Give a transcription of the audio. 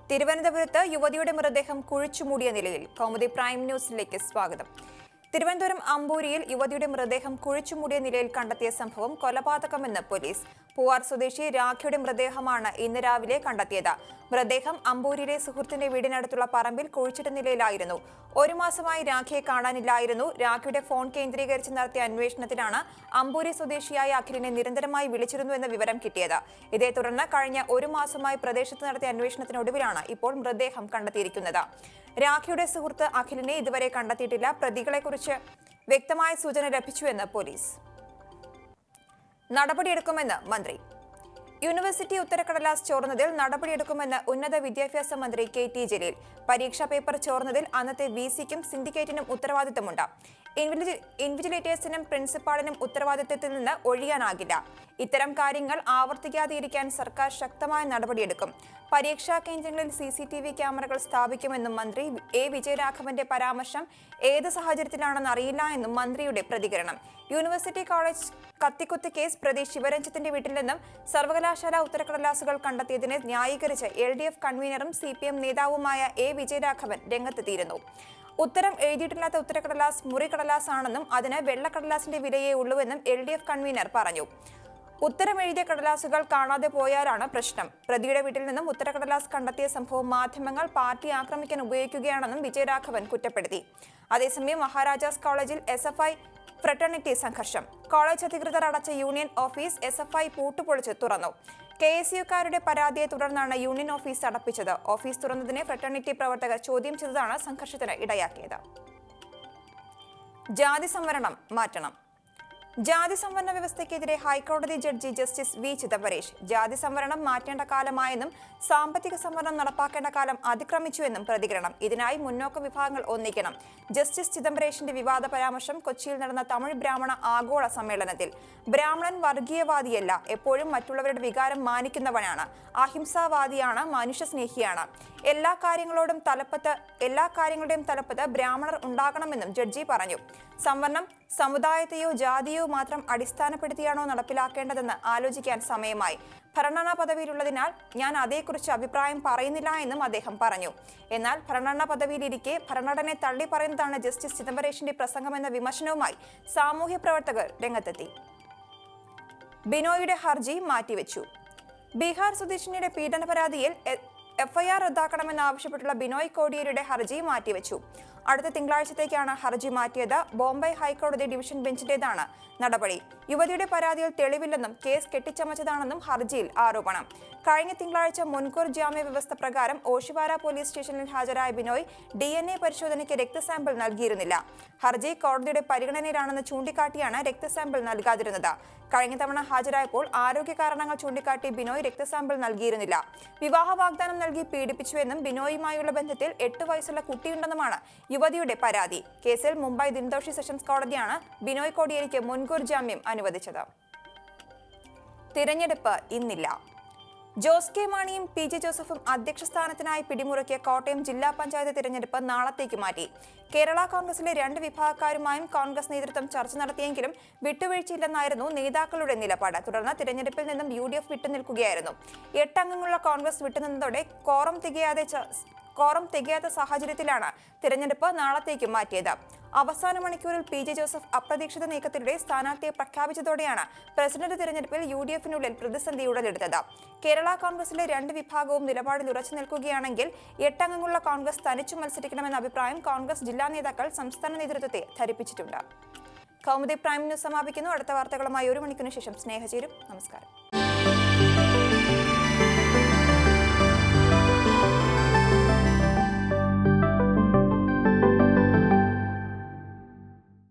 തിരുവനന്തപുരത്ത് യുവതിയുടെ മൃതദേഹം കുഴിച്ചുമൂടിയ നിലയിൽ കൗമുദി പ്രൈം ന്യൂസിലേക്ക് സ്വാഗതം തിരുവനന്തപുരം അമ്പൂരിയിൽ യുവതിയുടെ മൃതദേഹം കുഴിച്ചുമൂടിയ നിലയിൽ കണ്ടെത്തിയ സംഭവം കൊലപാതകമെന്ന് പോലീസ് പൂവാർ സ്വദേശി രാഖിയുടെ മൃതദേഹമാണ് ഇന്ന് രാവിലെ കണ്ടെത്തിയത് മൃതദേഹം അമ്പൂരിയിലെ സുഹൃത്തിന്റെ വീടിനടുത്തുള്ള പറമ്പിൽ കുഴിച്ചിട്ട നിലയിലായിരുന്നു ഒരു മാസമായി രാഖിയെ കാണാനില്ലായിരുന്നു രാഖിയുടെ ഫോൺ കേന്ദ്രീകരിച്ച് നടത്തിയ അന്വേഷണത്തിലാണ് അമ്പൂരി സ്വദേശിയായ അഖിലിനെ നിരന്തരമായി വിളിച്ചിരുന്നു എന്ന വിവരം കിട്ടിയത് ഇതേ തുടർന്ന് കഴിഞ്ഞ ഒരു മാസമായി പ്രദേശത്ത് നടത്തിയ അന്വേഷണത്തിനൊടുവിലാണ് ഇപ്പോൾ മൃതദേഹം കണ്ടെത്തിയിരിക്കുന്നത് രാഖിയുടെ സുഹൃത്ത് അഖിലിനെ ഇതുവരെ കണ്ടെത്തിയിട്ടില്ല പ്രതികളെക്കുറിച്ച് വ്യക്തമായ സൂചന ലഭിച്ചുവെന്ന് പോലീസ് നടപടിയെടുക്കുമെന്ന് മന്ത്രി യൂണിവേഴ്സിറ്റി ഉത്തരക്കടലാസ് ചോർന്നതിൽ നടപടിയെടുക്കുമെന്ന് ഉന്നത വിദ്യാഭ്യാസ മന്ത്രി കെ ടി ജലീൽ പരീക്ഷാ പേപ്പർ ചോർന്നതിൽ അന്നത്തെ വി സിക്കും സിൻഡിക്കേറ്റിനും ഉത്തരവാദിത്തമുണ്ട് ഇൻവിജി- ഇൻവിജിലേറ്റേഴ്സിനും പ്രിൻസിപ്പാളിനും ഉത്തരവാദിത്തത്തിൽ നിന്ന് ഒഴിയാനാകില്ല ഇത്തരം കാര്യങ്ങൾ ആവർത്തിക്കാതെയിരിക്കാൻ സർക്കാർ ശക്തമായ നടപടിയെടുക്കും പരീക്ഷാ കേന്ദ്രങ്ങളിൽ സി സി ടി വി ക്യാമറകൾ സ്ഥാപിക്കുമെന്നും മന്ത്രി എ വിജയരാഘവന്റെ പരാമർശം ഏത് സാഹചര്യത്തിലാണെന്ന് അറിയില്ല എന്നും മന്ത്രിയുടെ പ്രതികരണം യൂണിവേഴ്സിറ്റി കോളേജ് കത്തിക്കുത്ത് കേസ് പ്രതി ശിവരഞ്ജിത്തിന്റെ വീട്ടിൽ നിന്നും സർവകലാശാല ഉത്തരക്കടലാസുകൾ കണ്ടെത്തിയതിനെ ന്യായീകരിച്ച് എൽ ഡി എഫ് കൺവീനറും സി പി എം നേതാവുമായ എ വിജയരാഘവൻ രംഗത്തെത്തിയിരുന്നു ഉത്തരം എഴുതിയിട്ടില്ലാത്ത ഉത്തരക്കടലാസ് മുറിക്കടലാസ് ആണെന്നും അതിന് വെള്ളക്കടലാസിന്റെ വിലയേ ഉള്ളൂവെന്നും എൽ ഡി എഫ് കൺവീനർ പറഞ്ഞു ഉത്തരം എഴുതിയ കടലാസുകൾ കാണാതെ പോയാലാണ് പ്രശ്നം പ്രതിയുടെ വീട്ടിൽ നിന്നും ഉത്തരക്കടലാസ് കണ്ടെത്തിയ സംഭവം മാധ്യമങ്ങൾ പാർട്ടി ആക്രമിക്കാൻ ഉപയോഗിക്കുകയാണെന്നും വിജയരാഘവൻ കുറ്റപ്പെടുത്തി അതേസമയം മഹാരാജാസ് കോളേജിൽ എസ് എഫ് ഐ ഫ്രട്ടർണിറ്റി സംഘർഷം കോളേജ് അധികൃതർ അടച്ച union office S F I പൂട്ടുപൊളിച്ച് തുറന്നു കെ എസ് യുക്കാരുടെ പരാതിയെ തുടർന്നാണ് യൂണിയൻ ഓഫീസ് അടപ്പിച്ചത് ഓഫീസ് തുറന്നതിനെ ഫ്രട്ടർണിറ്റി പ്രവർത്തകർ ചോദ്യം ചെയ്തതാണ് സംഘർഷത്തിന് ഇടയാക്കിയത് ജാതി സംവരണം മാറ്റണം ജാതി സംവരണ വ്യവസ്ഥയ്ക്കെതിരെ ഹൈക്കോടതി ജഡ്ജി ജസ്റ്റിസ് വി ചിദംബരേഷ് ജാതി സംവരണം മാറ്റേണ്ട കാലമായെന്നും സാമ്പത്തിക സംവരണം നടപ്പാക്കേണ്ട കാലം അതിക്രമിച്ചുവെന്നും പ്രതികരണം ഇതിനായി മുന്നോക്ക വിഭാഗങ്ങൾ ഒന്നിക്കണം ജസ്റ്റിസ് ചിദംബരേഷിന്റെ വിവാദ പരാമർശം കൊച്ചിയിൽ നടന്ന തമിഴ് ബ്രാഹ്മണ ആഗോള സമ്മേളനത്തിൽ ബ്രാഹ്മണൻ വർഗീയവാദിയല്ല എപ്പോഴും മറ്റുള്ളവരുടെ വികാരം മാനിക്കുന്നവനാണ് അഹിംസാവാദിയാണ് മനുഷ്യസ്നേഹിയാണ് എല്ലാ കാര്യങ്ങളോടും തലപ്പത്ത് എല്ലാ കാര്യങ്ങളുടെയും തലപ്പത്ത് ബ്രാഹ്മണർ ഉണ്ടാകണമെന്നും ജഡ്ജി പറഞ്ഞു സംവരണം സമുദായത്തെയോ ജാതിയോ മാത്രം അടിസ്ഥാനപ്പെടുത്തിയാണോ നടപ്പിലാക്കേണ്ടതെന്ന് ആലോചിക്കാൻ സമയമായി ഭരണഘടനാ പദവിയിലുള്ളതിനാൽ ഞാൻ അതേക്കുറിച്ച് അഭിപ്രായം പറയുന്നില്ല എന്നും അദ്ദേഹം പറഞ്ഞു എന്നാൽ ഭരണഘടനാ പദവിയിലിരിക്കെ ഭരണഘടനയെ തള്ളി പറയുന്നതാണ് ജസ്റ്റിസ് ചിദംബരേഷിന്റെ പ്രസംഗമെന്ന വിമർശനവുമായി സാമൂഹ്യ പ്രവർത്തകർ രംഗത്തെത്തി ബിനോയുടെ ഹർജി മാറ്റിവെച്ചു ബീഹാർ സ്വദേശിനിയുടെ പീഡന പരാതിയിൽ എഫ്ഐആർ റദ്ദാക്കണമെന്നാവശ്യപ്പെട്ടുള്ള ബിനോയ് കോടിയേരിയുടെ ഹർജി മാറ്റിവെച്ചു അടുത്ത തിങ്കളാഴ്ചത്തേക്കാണ് ഹർജി മാറ്റിയത് ബോംബെ ഹൈക്കോടതി ഡിവിഷൻ ബെഞ്ചിന്റേതാണ് നടപടി യുവതിയുടെ പരാതിയിൽ തെളിവില്ലെന്നും കേസ് കെട്ടിച്ചമച്ചതാണെന്നും ഹർജിയിൽ ആരോപണം കഴിഞ്ഞ തിങ്കളാഴ്ച മുൻകൂർ ജാമ്യ വ്യവസ്ഥ പ്രകാരം ഓഷിവാര പോലീസ് സ്റ്റേഷനിൽ ഹാജരായ ബിനോയ് ഡി എൻ എ പരിശോധനയ്ക്ക് രക്തസാമ്പിൾ നൽകിയിരുന്നില്ല ഹർജി കോടതിയുടെ പരിഗണനയിലാണെന്ന് ചൂണ്ടിക്കാട്ടിയാണ് രക്തസാമ്പിൾ നൽകാതിരുന്നത് കഴിഞ്ഞ തവണ ഹാജരായപ്പോൾ ആരോഗ്യ കാരണങ്ങൾ ചൂണ്ടിക്കാട്ടി ബിനോയ് രക്തസാമ്പിൾ നൽകിയിരുന്നില്ല വിവാഹ വാഗ്ദാനം നൽകി പീഡിപ്പിച്ചുവെന്നും ബിനോയുമായുള്ള ബന്ധത്തിൽ എട്ട് വയസ്സുള്ള കുട്ടിയുണ്ടെന്നുമാണ് യുവതിയുടെ പരാതി കേസിൽ മുംബൈ ദിൻദോഷി സെഷൻസ് കോടതിയാണ് ബിനോയ് കോടിയേരിക്ക് മുൻകൂർ ജാമ്യം അനുവദിച്ചത് തിരഞ്ഞെടുപ്പ് ഇന്നില്ല ജോസ് കെ മാണിയും പി ജെ ജോസഫും അധ്യക്ഷ സ്ഥാനത്തിനായി പിടിമുറുക്കിയ കോട്ടയം ജില്ലാ പഞ്ചായത്ത് തിരഞ്ഞെടുപ്പ് നാളത്തേക്ക് മാറ്റി കേരള കോൺഗ്രസിലെ രണ്ട് വിഭാഗക്കാരുമായും കോൺഗ്രസ് നേതൃത്വം ചർച്ച നടത്തിയെങ്കിലും വിട്ടുവീഴ്ചയില്ലെന്നായിരുന്നു നേതാക്കളുടെ നിലപാട് തുടർന്ന് തിരഞ്ഞെടുപ്പിൽ നിന്നും യു ഡി എഫ് വിട്ടുനിൽക്കുകയായിരുന്നു എട്ടംഗങ്ങളുള്ള കോൺഗ്രസ് വിട്ടുനിന്നതോടെ കോറം തികയാതെ ച- കോറം തികയാത്ത സാഹചര്യത്തിലാണ് തിരഞ്ഞെടുപ്പ് നാളത്തേക്ക് മാറ്റിയത് അവസാന മണിക്കൂറിൽ പി ജെ ജോസഫ് അപ്രതീക്ഷിത നീക്കത്തിലൂടെ സ്ഥാനാർത്ഥിയെ പ്രഖ്യാപിച്ചതോടെയാണ് പ്രസിഡന്റ് തിരഞ്ഞെടുപ്പിൽ യു ഡി എഫിനുള്ളിൽ പ്രതിസന്ധി ഉടലെടുത്തത് കേരള കോൺഗ്രസിലെ രണ്ട് വിഭാഗവും നിലപാടിൽ ഉറച്ചു നിൽക്കുകയാണെങ്കിൽ എട്ടംഗങ്ങളുള്ള കോൺഗ്രസ് തനിച്ചു മത്സരിക്കണമെന്ന അഭിപ്രായം കോൺഗ്രസ് ജില്ലാ നേതാക്കൾ സംസ്ഥാന നേതൃത്വത്തെ ധരിപ്പിച്ചിട്ടുണ്ട് കൗമുദി പ്രൈം ന്യൂസ് സമാപിക്കുന്നു അടുത്ത വാർത്തകളുമായി ഒരു മണിക്കൂറിന് ശേഷം സ്നേഹചേരും നമസ്കാരം